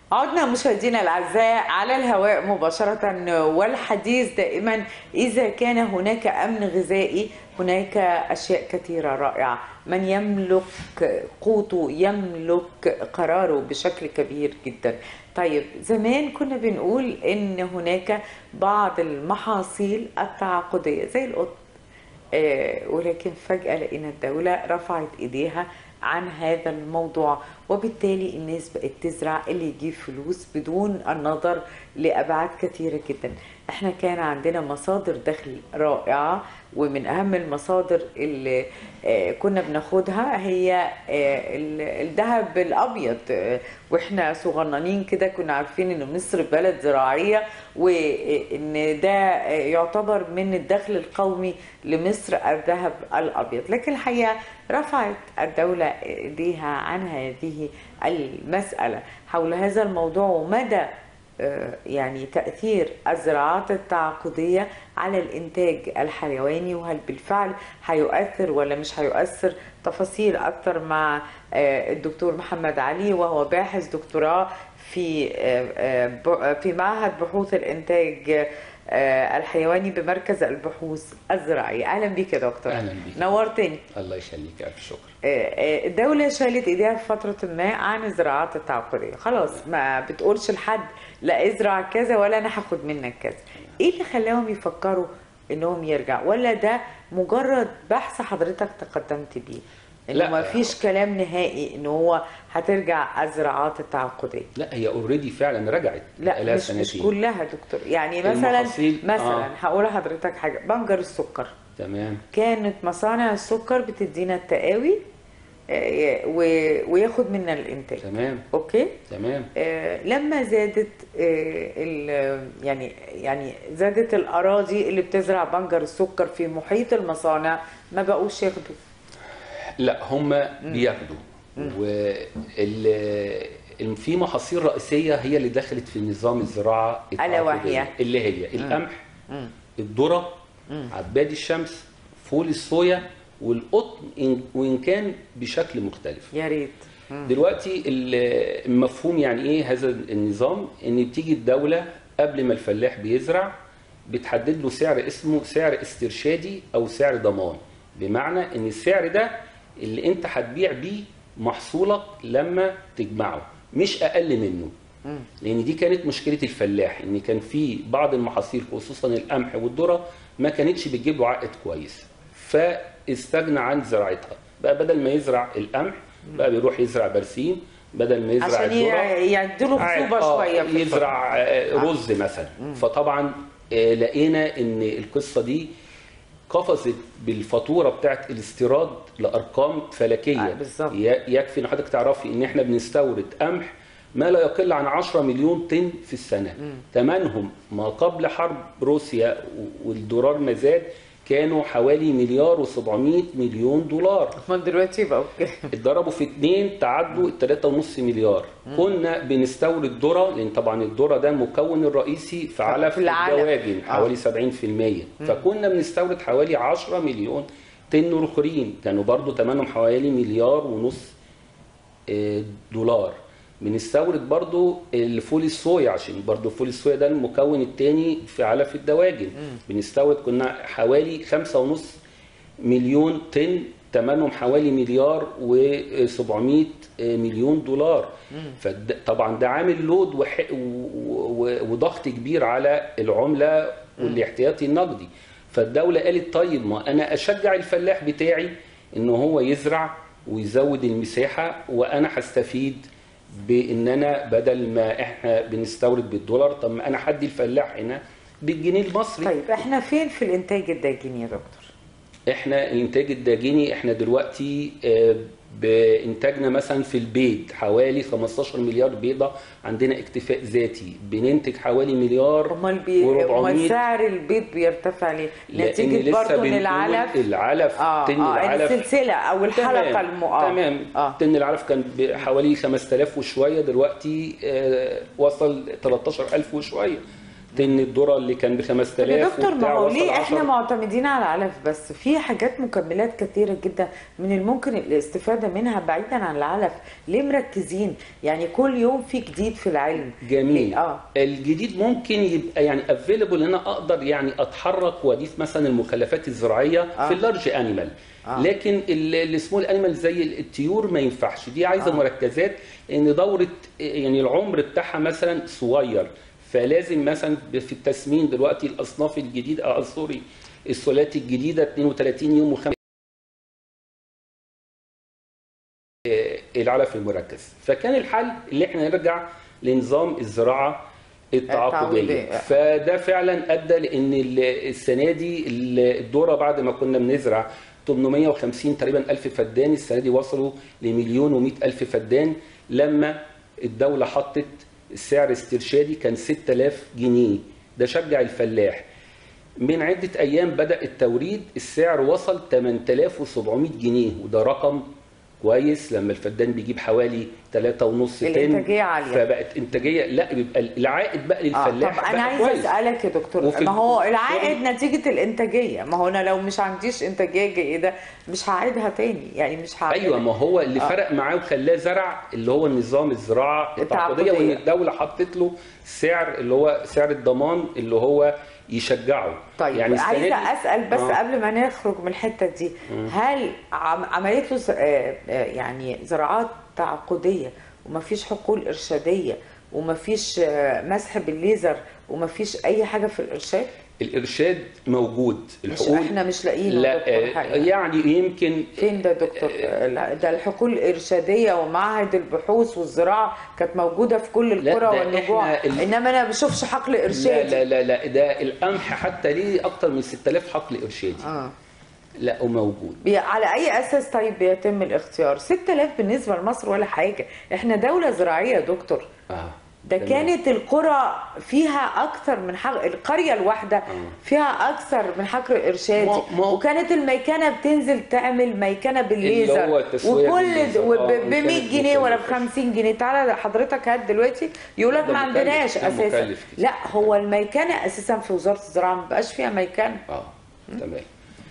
عدنا مشاهدينا الاعزاء على الهواء مباشره والحديث دائما اذا كان هناك امن غذائي هناك اشياء كثيره رائعه من يملك قوته يملك قراره بشكل كبير جدا طيب زمان كنا بنقول ان هناك بعض المحاصيل التعاقديه زي القطن آه، ولكن فجأة لقينا الدولة رفعت إيديها عن هذا الموضوع وبالتالي الناس بقت تزرع اللي يجيب فلوس بدون النظر لأبعاد كثيرة جدا احنا كان عندنا مصادر دخل رائعة ومن أهم المصادر اللي آه، كنا بناخدها هي آه، ال- الذهب الأبيض آه، واحنا صغننين كده كنا عارفين ان مصر بلد زراعية وان ده يعتبر من الدخل القومي لمصر الذهب الأبيض لكن الحقيقة رفعت الدولة ايديها عن هذه المسألة حول هذا الموضوع ومدى آه، يعني تأثير الزراعات التعاقدية على الإنتاج الحيواني وهل بالفعل هيؤثر ولا مش هيؤثر تفاصيل أكتر مع آه، الدكتور محمد علي وهو باحث دكتوراه في آه، آه، ب- في معهد بحوث الإنتاج آه، الحيواني بمركز البحوث الزراعية أهلا بك يا دكتور أهلا بيك. نورتني الله يخليك الف شكر الدولة شالت ايديها في فترة ما عن الزراعات التعاقدية خلاص ما بتقولش لحد لا ازرع كذا ولا انا هاخد منك كذا ايه اللي خلاهم يفكروا انهم يرجع ولا ده مجرد بحث حضرتك تقدمت بيه انه لا. ما فيش كلام نهائي ان هو هترجع الزراعات التعاقدية لا هي اوريدي فعلا رجعت لا بقالها مش مش سنتين. كلها دكتور يعني مثلا المحاصيل- مثلا آه. هقول لحضرتك حاجة بنجر السكر تمام كانت مصانع السكر بتدينا التقاوي آه، و- وياخد منا الانتاج تمام اوكي تمام آه، لما زادت آه، ال- يعني يعني زادت الاراضي اللي بتزرع بنجر السكر في محيط المصانع ما بقوش ياخدوا لا هم بياخدوا وال في محاصيل رئيسيه هي اللي دخلت في نظام الزراعه ألا وهي؟ التعاقدية، اللي هي القمح الذره عباد الشمس فول الصويا والقطن إن- وان كان بشكل مختلف يا ريت دلوقتي ال- المفهوم يعني ايه هذا النظام ان بتيجي الدوله قبل ما الفلاح بيزرع بتحدد له سعر اسمه سعر استرشادي او سعر ضمان بمعنى ان السعر ده اللي انت هتبيع بيه محصولك لما تجمعه مش اقل منه لان دي كانت مشكله الفلاح ان كان في بعض المحاصيل خصوصا القمح والذره ما كانتش بتجيب له عائد كويس فاستغنى عن زراعتها بقى بدل ما يزرع القمح بقى بيروح يزرع برسيم بدل ما يزرع عشان ي- الذره يديله قاعد- خصوبه آه، شويه في الفرن. يزرع آه، رز مثلا فطبعا آه، لقينا ان القصه دي قفزت بالفاتوره بتاعت الاستيراد لارقام فلكيه آه، بالظبط. ي- يكفي ان حضرتك تعرفي ان احنا بنستورد قمح ما لا يقل عن 10 مليون طن في السنه ثمنهم ما قبل حرب روسيا و- والدولار ما زاد كانوا حوالي مليار و700 مليون دولار امال دلوقتي بقوا كده اتضربوا في اتنين تعدوا ال 3.5 مليار كنا بنستورد ذره لان طبعا الذره ده المكون الرئيسي في علف في العلف. الدواجن آه. حوالي 70% فكنا بنستورد حوالي 10 مليون طن اخرين كانوا برضو ثمنهم حوالي مليار ونص آه، دولار بنستورد برضو الفول الصويا عشان برضو فول الصويا ده المكون الثاني في علف الدواجن بنستورد كنا حوالي خمسة ونص مليون طن ثمنهم حوالي مليار و700 مليون دولار فطبعا ده عامل لود وح- و- و- وضغط كبير على العمله والاحتياطي النقدي فالدوله قالت طيب ما انا اشجع الفلاح بتاعي ان هو يزرع ويزود المساحه وانا هستفيد بان انا بدل ما احنا بنستورد بالدولار طب ما انا هدي الفلاح هنا بالجنيه المصري طيب احنا فين في الانتاج الداجيني يا دكتور احنا الانتاج الداجيني احنا دلوقتي آه، بانتاجنا مثلا في البيض حوالي 15 مليار بيضه عندنا اكتفاء ذاتي بننتج حوالي مليار امال بي... امال و400 سعر البيض بيرتفع ليه؟ لأن نتيجه لسه برضه ان بنقول العلف العلف اه طن اه العلف السلسله او الحلقه تمام الم... آه. تمام اه طن العلف كان بحوالي 5000 وشويه دلوقتي آه، وصل 13000 وشويه طن الذره اللي كان ب 5000 يا دكتور ما وبتاع هو وصل ليه 10. احنا معتمدين على العلف بس في حاجات مكملات كثيره جدا من الممكن الاستفاده منها بعيدا عن العلف ليه مركزين يعني كل يوم في جديد في العلم جميل ليه؟ اه الجديد ممكن يبقى يعني افيلبل ان انا اقدر يعني اتحرك واضيف مثلا المخلفات الزراعيه آه. في اللارج انيمال آه. لكن ال- السمول انيمال زي الطيور ما ينفعش دي عايزه آه. مركزات ان دوره يعني العمر بتاعها مثلا صغير فلازم مثلا في التسمين دلوقتي الاصناف الجديده اه سوري السلالات الجديده 32 يوم وخمس العلف المركز فكان الحل اللي احنا نرجع لنظام الزراعه التعاقديه التعاقدية. فده فعلا ادى لان ال- السنه دي ال- الذره بعد ما كنا بنزرع 850 تقريبا الف فدان السنه دي وصلوا لمليون و الف فدان لما الدوله حطت السعر استرشادي كان 6000 جنيه ده شجع الفلاح من عدة أيام بدأ التوريد السعر وصل 8700 جنيه وده رقم كويس لما الفدان بيجيب حوالي 3.5 طن الإنتاجية عالية. فبقت إنتاجية لا بيبقى العائد بقى اه للفلاح طب انا بقى عايزه كويس. اسالك يا دكتور وفي ما هو الشغل- العائد نتيجه الانتاجيه ما هو انا لو مش عنديش انتاجيه جيده مش هعيدها تاني يعني مش هعملها ايوه ما هو اللي آه. فرق معاه وخلاه زرع اللي هو النظام الزراعه التعاقديه التعاقدية. وان الدوله حطت له سعر اللي هو سعر الضمان اللي هو يشجعه طيب يعني السنة عايزه دي- اسال بس آه. قبل ما نخرج من الحته دي هل عم عملت له ز- آه، آه، يعني زراعات تعاقديه ومفيش حقول ارشاديه ومفيش آه، مسح بالليزر ومفيش اي حاجه في الارشاد الارشاد موجود مش الحقول احنا مش لاقيينه لا دكتور آه، حقيقة. يعني يمكن فين ده يا دكتور آه، ده الحقول الارشاديه ومعهد البحوث والزراعه كانت موجوده في كل لا، القرى ده والنجوع إحنا ال- انما انا ما بشوفش حقل لا ارشادي لا لا لا ده القمح حتى ليه اكتر من 6000 حقل ارشادي اه لا وموجود بي- على اي اساس طيب بيتم الاختيار 6000 بالنسبه لمصر ولا حاجه احنا دوله زراعيه يا دكتور اه ده تمام. كانت القرى فيها اكثر من حق القريه الواحده فيها اكثر من حقل ارشادي ما- ما- وكانت الميكنه بتنزل تعمل ميكنه بالليزر هو التسوية وكل بالليزر. ب آه، ب 100 وكانت جنيه ولا ب مكلفة. 50 جنيه تعالى حضرتك هات دلوقتي يقول لك ده ما مكلف، عندناش ده اساسا مكلف كتير. لا هو الميكنه اساسا في وزاره الزراعه ما بقاش فيها ميكنه اه تمام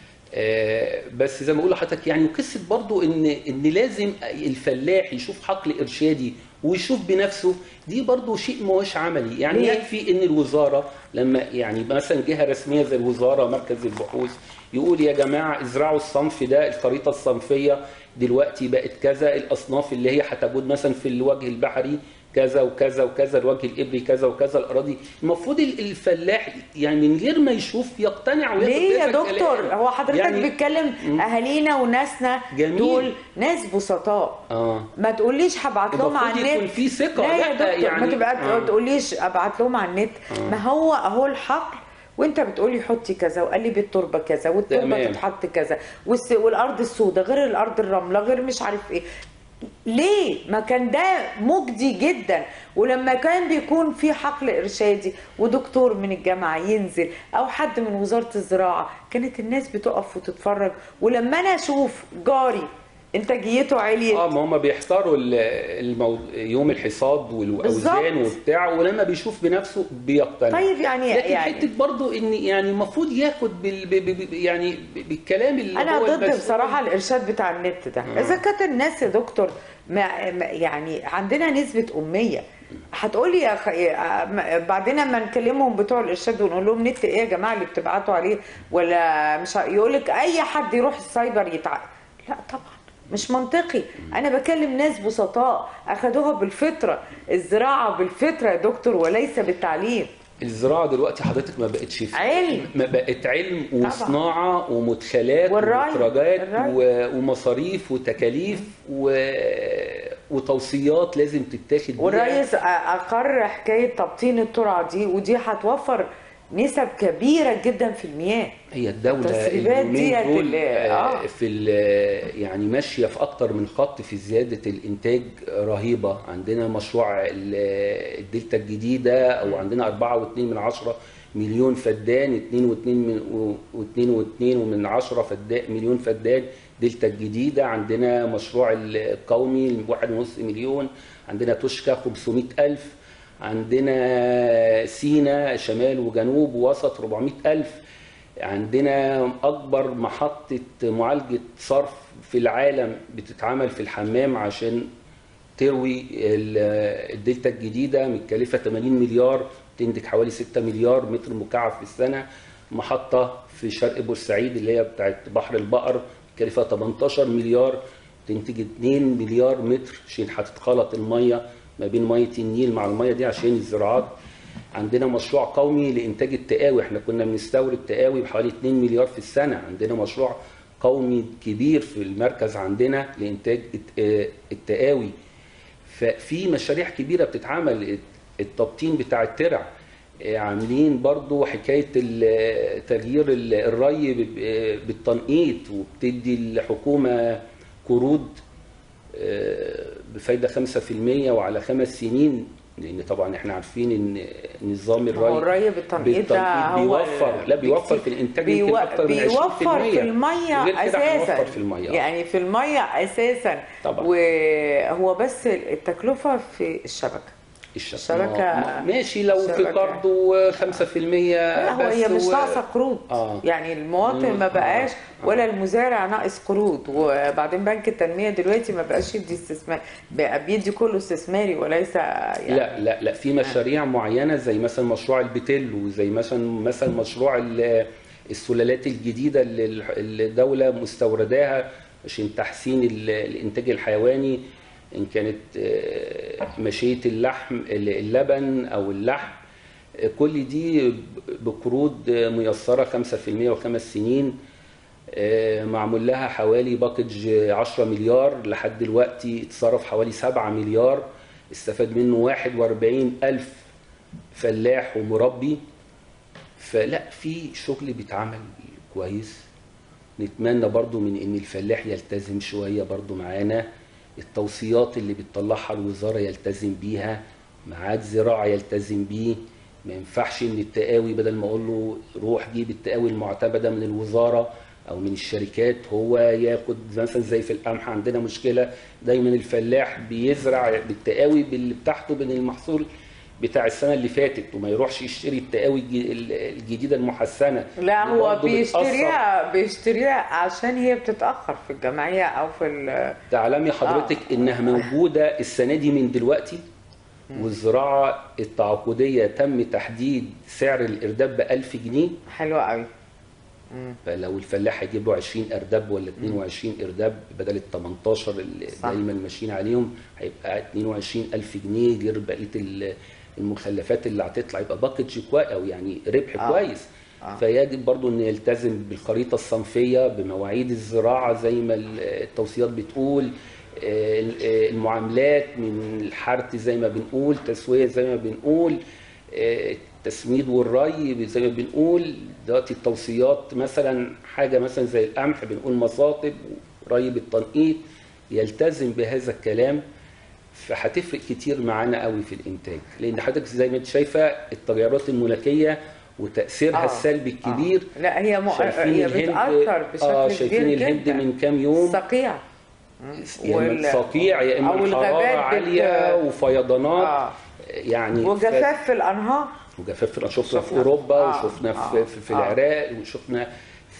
آه بس زي ما بقول لحضرتك يعني قصه برضو ان ان لازم الفلاح يشوف حقل ارشادي ويشوف بنفسه دي برضو شيء ما هوش عملي يعني ليه؟ يكفي ان الوزاره لما يعني مثلا جهه رسميه زي الوزاره مركز البحوث يقول يا جماعه ازرعوا الصنف ده الخريطه الصنفيه دلوقتي بقت كذا الاصناف اللي هي هتجود مثلا في الوجه البحري كذا وكذا وكذا الوجه الابري كذا وكذا الاراضي المفروض ال- الفلاح يعني من غير ما يشوف يقتنع وياخد ليه يا بهذا دكتور الكلام. هو حضرتك يعني بتكلم اهالينا وناسنا جميل. دول ناس بسطاء اه ما تقوليش هبعت لهم على المفروض النت يكون في ثقة. لا يا لا، دكتور يعني- ما تبقى آه. تقوليش ابعت لهم على النت ما هو اهو الحقل وانت بتقولي حطي كذا وقلبي التربه كذا والتربه تمام. تتحط كذا والس- والارض السوداء غير الارض الرمله غير مش عارف ايه ليه ما كان ده مجدي جدا ولما كان بيكون في حقل ارشادي ودكتور من الجامعه ينزل او حد من وزاره الزراعه كانت الناس بتقف وتتفرج ولما انا اشوف جاري انتاجيته عليت اه ما هم بيحتاروا ال- المو... يوم الحصاد والاوزان بالظبط. وبتاع ولما بيشوف بنفسه بيقتنع طيب يعني لكن يعني حته برضو ان يعني المفروض ياخد بال... ب... ب... ب... يعني ب- بالكلام اللي انا هو ضد المسؤول. بصراحه الارشاد بتاع النت ده اذا كانت الناس يا دكتور ما ما- يعني عندنا نسبه اميه هتقولي يا أخ... يا- بعدين اما نكلمهم بتوع الارشاد ونقول لهم نت ايه يا جماعه اللي بتبعتوا عليه ولا مش يقول لك اي حد يروح السايبر يتع لا طبعا مش منطقي انا بكلم ناس بسطاء اخدوها بالفطره الزراعه بالفطره يا دكتور وليس بالتعليم الزراعه دلوقتي حضرتك ما بقتش في علم. ما بقت علم وصناعه ومدخلات والري. ومخرجات الري. و... ومصاريف وتكاليف و... وتوصيات لازم تتاخد بيها. والرئيس اقر حكايه تبطين الترعه دي ودي هتوفر نسب كبيره جدا في المياه هي الدولة التسريبات اليومين ديت دول اللي- آه، آه. في ال- يعني ماشية في أكتر من خط في زيادة الإنتاج رهيبة عندنا مشروع ال- الدلتا الجديدة أو عندنا أربعة واتنين من عشرة مليون فدان اتنين واتنين من و- واتنين واتنين ومن عشرة فدان مليون فدان دلتا الجديدة عندنا مشروع القومي واحد ونص مليون عندنا توشكا 500 ألف عندنا سينا شمال وجنوب ووسط 400 ألف عندنا أكبر محطة معالجة صرف في العالم بتتعمل في الحمام عشان تروي ال- الدلتا الجديدة متكلفة 80 مليار تنتج حوالي 6 مليار متر مكعب في السنة محطة في شرق بورسعيد اللي هي بتاعت بحر البقر متكلفة 18 مليار تنتج 2 مليار متر عشان هتتخلط المية ما بين مية النيل مع المية دي عشان الزراعات عندنا مشروع قومي لإنتاج التقاوي احنا كنا بنستورد تقاوي بحوالي 2 مليار في السنة عندنا مشروع قومي كبير في المركز عندنا لإنتاج الت- آه، التقاوي ففي مشاريع كبيره بتتعمل التبطين بتاع الترع آه، عاملين برضو حكايه ال- تغيير ال- الري ب- بالتنقيط وبتدي الحكومه قروض آه، بفايده 5% وعلى خمس سنين لان طبعا احنا عارفين ان نظام ما هو الري الري بالتنقيط ده هو بيوفر لا بيوفر في الانتاج يمكن بيو- اكتر من 20% بيوفر في الميه غير كده اساسا هنوفر في الميه يعني في الميه اساسا طبعا. وهو بس التكلفه في الشبكه الشبكة الشبكة- ما- ماشي لو في الشبكة. قرض و5% لا هو هي مش و- ناقصه قروض آه. يعني المواطن ما آه. بقاش آه. ولا المزارع ناقص قروض وبعدين بنك التنميه دلوقتي ما بقاش يدي استثمار بقى بيدي كله استثماري وليس يعني لا لا لا في مشاريع معينه زي مثلا مشروع البتيل وزي مثلا مثلا مشروع ال- السلالات الجديده اللي اللي الدوله مستورداها عشان تحسين ال- الانتاج الحيواني ان كانت آه، ماشيه اللحم اللبن او اللحم آه، كل دي بقروض ميسره 5% وخمس سنين آه، معمول لها حوالي باكج 10 مليار لحد دلوقتي اتصرف حوالي 7 مليار استفاد منه 41 ألف فلاح ومربي فلا في شغل بيتعمل كويس نتمنى برضو من ان الفلاح يلتزم شوية برضو معانا التوصيات اللي بتطلعها الوزارة يلتزم بيها ميعاد زراعة يلتزم بيه ما ينفعش ان التقاوي بدل ما اقول له روح جيب التقاوي المعتمدة من الوزارة او من الشركات هو ياخد مثلا زي في القمح عندنا مشكلة دايما الفلاح بيزرع بالتقاوي اللي بتاعته من المحصول بتاع السنة اللي فاتت وما يروحش يشتري التقاوي الج- الجديدة المحسنة لا دي هو برضه بتأثر. بيشتريها بيشتريها عشان هي بتتاخر في الجمعيه او في ال- تعلمي حضرتك آه. انها موجوده السنه دي من دلوقتي والزراعه التعاقديه تم تحديد سعر الارداب ب 1000 جنيه حلوه قوي فلو الفلاح هيجيب له 20 ارداب ولا 22 ارداب بدل ال 18 اللي صح. دايما ماشيين عليهم هيبقى 22000 جنيه غير بقيه ال- المخلفات اللي هتطلع يبقى باكج كويس او يعني ربح آه. كويس آه. فيجب برضو ان يلتزم بالخريطه الصنفيه بمواعيد الزراعه زي ما ال- التوصيات بتقول آه، ال- المعاملات من الحرث زي ما بنقول تسويه زي ما بنقول آه، التسميد والري زي ما بنقول دلوقتي التوصيات مثلا حاجه مثلا زي القمح بنقول مصاطب وري بالتنقيط يلتزم بهذا الكلام فهتفرق كتير معانا قوي في الانتاج لان حضرتك زي ما انت شايفه التغيرات المناخيه وتاثيرها آه. السلبي الكبير آه. لا هي م... شايفين هي الهند بتاثر بشكل اه كبير شايفين الهند جدا من كام يوم صقيع يا وال- اما صقيع يا اما أو الحراره الغابات بت- عاليه وفيضانات آه. يعني ف- وجفاف في الانهار وجفاف في- شفنا في شفنا. اوروبا آه. وشفنا آه. في, في, في آه. العراق وشفنا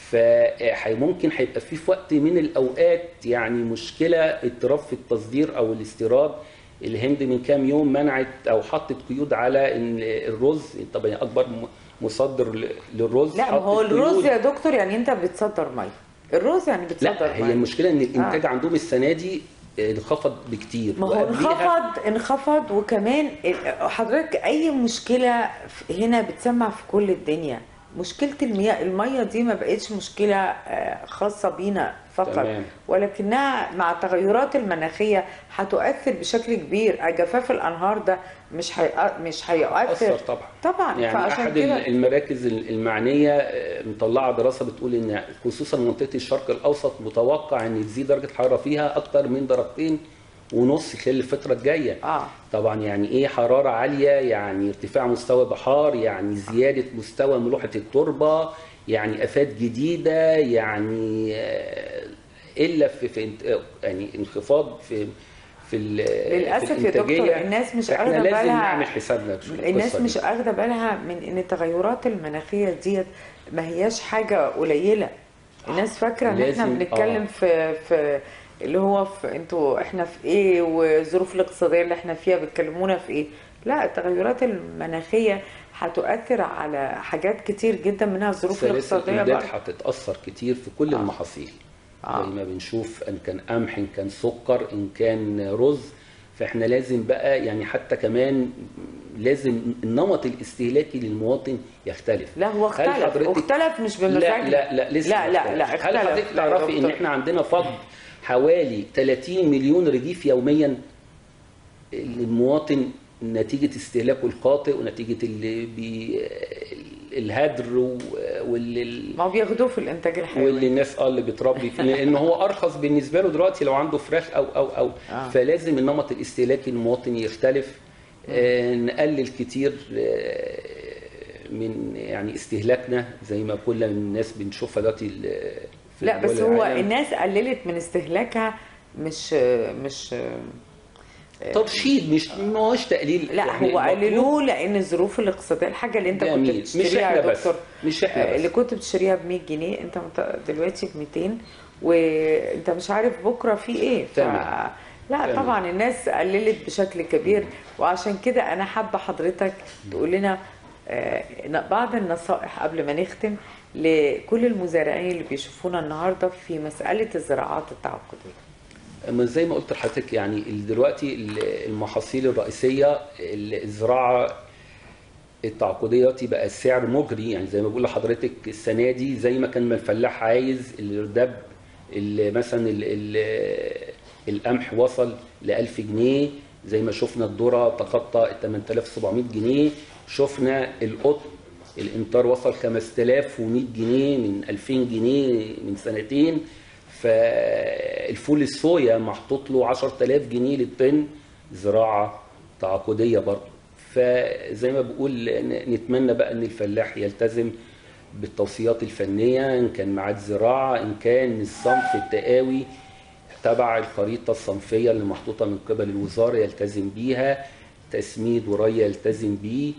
فممكن هيبقى في في وقت من الاوقات يعني مشكله اضطراب في التصدير او الاستيراد الهند من كام يوم منعت او حطت قيود على ان الرز طبعا اكبر م- مصدر ل- للرز لا ما هو حطت الرز قيود. يا دكتور يعني انت بتصدر ميه الرز يعني بتصدر لا هي ميه المشكله ان الانتاج عندهم السنه دي انخفض بكتير ما هو وقبليها- انخفض انخفض وكمان ال- حضرتك اي مشكله في- هنا بتسمع في كل الدنيا مشكله المياه الميه دي ما بقتش مشكله آه، خاصه بينا فقط تمام. ولكنها مع التغيرات المناخيه هتؤثر بشكل كبير جفاف الانهار ده مش هي مش هيؤثر أثر طبعا طبعا يعني فعشان احد كده المراكز المعنيه آه، مطلعه دراسه بتقول ان خصوصا منطقه الشرق الاوسط متوقع ان تزيد درجه الحراره فيها اكتر من درجتين ونص خلال الفتره الجايه اه طبعا يعني ايه حراره عاليه يعني ارتفاع مستوى بحار يعني زياده مستوى ملوحه التربه يعني افات جديده يعني آه، الا في, في انت- يعني انخفاض في في ال- للاسف في يا دكتور الإنتاجية. الناس مش احنا اخده لازم بالها نعمل حسابنا في القصة الناس دي. مش اخده بالها من ان التغيرات المناخيه ديت ما هياش حاجه قليله الناس فاكره ان احنا لازم- بنتكلم آه. في في اللي هو في انتوا احنا في ايه والظروف الاقتصاديه اللي احنا فيها بتكلمونا في ايه لا التغيرات المناخيه هتؤثر على حاجات كتير جدا منها الظروف سلاسل الاقتصاديه الامداد بقى. هتتاثر كتير في كل آه. المحاصيل آه. زي ما بنشوف ان كان قمح ان كان سكر ان كان رز فاحنا لازم بقى يعني حتى كمان لازم النمط الاستهلاكي للمواطن يختلف لا هو هل اختلف حضرتك- واختلف مش لا بمزاجنا لا لا لسه لا ما لا لا اختلفش. اختلف هل حضرتك لا يا تعرفي ان دكتور. احنا عندنا فقد حوالي 30 مليون رغيف يوميا للمواطن نتيجة استهلاكه الخاطئ ونتيجة اللي بي الهدر و- واللي ما هو بياخدوه في الانتاج الحيواني واللي الناس اه اللي بتربي فيه لان هو ارخص بالنسبه له دلوقتي لو عنده فراخ او او او آه. فلازم النمط الاستهلاكي للمواطن يختلف آه نقلل كتير آه من يعني استهلاكنا زي ما كل الناس بنشوفها دلوقتي ال- في لا بس دول هو العالم. الناس قللت من استهلاكها مش مش ترشيد مش ما هوش تقليل لا يعني هو المطلوب قللوه لان الظروف الاقتصاديه الحاجه اللي انت كنت جميل. مش بتشتريها احنا يا بس دكتور مش احنا آه، بس اللي كنت بتشتريها ب 100 جنيه انت مت- دلوقتي ب 200 وانت مش عارف بكره في ايه ف... تمام. لا تمام. طبعا الناس قللت بشكل كبير وعشان كده انا حابه حضرتك تقول لنا آه، بعض النصائح قبل ما نختم لكل المزارعين اللي بيشوفونا النهارده في مساله الزراعات التعاقديه اما زي ما قلت لحضرتك يعني ال- دلوقتي ال- المحاصيل الرئيسيه ال- الزراعه التعاقديه دلوقتي بقى السعر مغري يعني زي ما بقول لحضرتك السنه دي زي ما كان ما الفلاح عايز الارداب ال- مثلا ال- ال- القمح وصل ل 1000 جنيه زي ما شفنا الذره تخطى ال 8700 جنيه شفنا القطن الامطار وصل 5100 جنيه من 2000 جنيه من سنتين فالفول الصويا محطوط له 10000 جنيه للطن زراعه تعاقديه برضه فزي ما بقول ن- نتمنى بقى ان الفلاح يلتزم بالتوصيات الفنيه ان كان ميعاد زراعه ان كان الصنف التقاوي تبع الخريطه الصنفيه اللي محطوطه من قبل الوزاره يلتزم بيها تسميد وري يلتزم بيه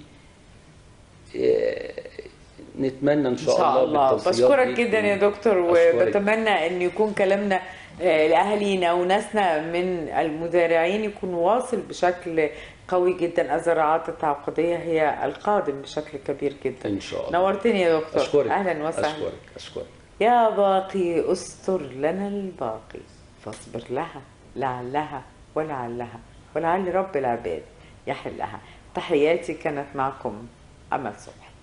إيه، نتمنى ان ان شاء, شاء الله بالتوصيات بشكرك دي جدا يا دكتور أشكرك. وبتمنى ان يكون كلامنا آه، لاهالينا وناسنا من المزارعين يكون واصل بشكل قوي جدا الزراعات التعاقديه هي القادم بشكل كبير جدا ان شاء الله نورتني يا دكتور اشكرك اهلا وسهلا اشكرك اشكرك يا باقي استر لنا الباقي فاصبر لها لعلها ولعلها ولعل رب العباد يحلها تحياتي كانت معكم امل صبحي